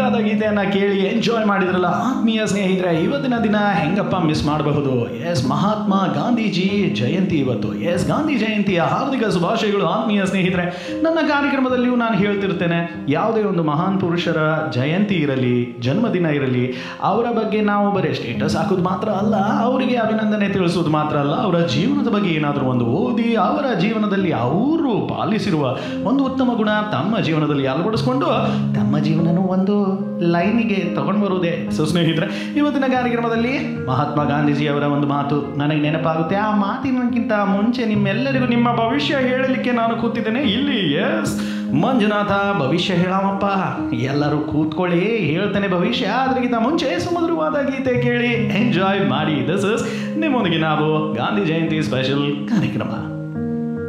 ಸುಮಧುರವಾದ ಗೀತೆಯನ್ನ ಕೇಳಿ ಎಂಜಾಯ್ ಮಾಡಿದ್ರಲ್ಲ ಆತ್ಮೀಯ ಸ್ನೇಹಿತರೆ ಇವತ್ತಿನ ದಿನ ಹೆಂಗಪ್ಪ ಮಿಸ್ ಮಾಡಬಹುದು ಎಸ್ ಮಹಾತ್ಮ ಗಾಂಧೀಜಿ ಜಯಂತಿ ಇವತ್ತು ಎಸ್ ಗಾಂಧಿ ಜಯಂತಿಯ ಹಾರ್ದಿಕ ಶುಭಾಶಯಗಳು ಆತ್ಮೀಯ ಸ್ನೇಹಿತರೆ ನನ್ನ ಕಾರ್ಯಕ್ರಮದಲ್ಲಿಯೂ ನಾನು ಹೇಳ್ತಿರ್ತೇನೆ ಯಾವುದೇ ಒಂದು ಮಹಾನ್ ಪುರುಷರ ಜಯಂತಿ ಇರಲಿ ಜನ್ಮದಿನ ಇರಲಿ ಅವರ ಬಗ್ಗೆ ನಾವು ಬರೀ ಸ್ಟೇಟಸ್ ಹಾಕೋದು ಮಾತ್ರ ಅಲ್ಲ ಅವರಿಗೆ ಅಭಿನಂದನೆ ತಿಳಿಸೋದು ಮಾತ್ರ ಅಲ್ಲ ಅವರ ಜೀವನದ ಬಗ್ಗೆ ಏನಾದರೂ ಒಂದು ಓದಿ ಅವರ ಜೀವನದಲ್ಲಿ ಅವರು ಪಾಲಿಸಿರುವ ಒಂದು ಉತ್ತಮ ಗುಣ ತಮ್ಮ ಜೀವನದಲ್ಲಿ ಅಳವಡಿಸ್ಕೊಂಡು ತಮ್ಮ ಜೀವನನೂ ಒಂದು ಲೈನಿಗೆ ತಗೊಂಡು ಬರುವುದೇ ಸೊ ಸ್ನೇಹಿತರೆ ಇವತ್ತಿನ ಕಾರ್ಯಕ್ರಮದಲ್ಲಿ ಮಹಾತ್ಮ ಗಾಂಧೀಜಿಯವರ ಒಂದು ಮಾತು ನನಗೆ ನೆನಪಾಗುತ್ತೆ ಆ ಮಾತಿನಕ್ಕಿಂತ ಮುಂಚೆ ನಿಮ್ಮೆಲ್ಲರಿಗೂ ನಿಮ್ಮ ಭವಿಷ್ಯ ಹೇಳಲಿಕ್ಕೆ ನಾನು ಕೂತಿದ್ದೇನೆ ಇಲ್ಲಿ ಎಸ್ ಮಂಜುನಾಥ ಭವಿಷ್ಯ ಹೇಳಾಮಪ್ಪ ಎಲ್ಲರೂ ಕೂತ್ಕೊಳ್ಳಿ ಹೇಳ್ತೇನೆ ಭವಿಷ್ಯ ಅದಕ್ಕಿಂತ ಮುಂಚೆ ಸುಮಧುರವಾದ ಗೀತೆ ಕೇಳಿ ಎಂಜಾಯ್ ಮಾಡಿ ದಿಸ್ ಇಸ್ ನಿಮ್ಮೊಂದಿಗೆ ನಾವು ಗಾಂಧಿ ಜಯಂತಿ ಸ್ಪೆಷಲ್ ಕಾರ್ಯಕ್ರಮ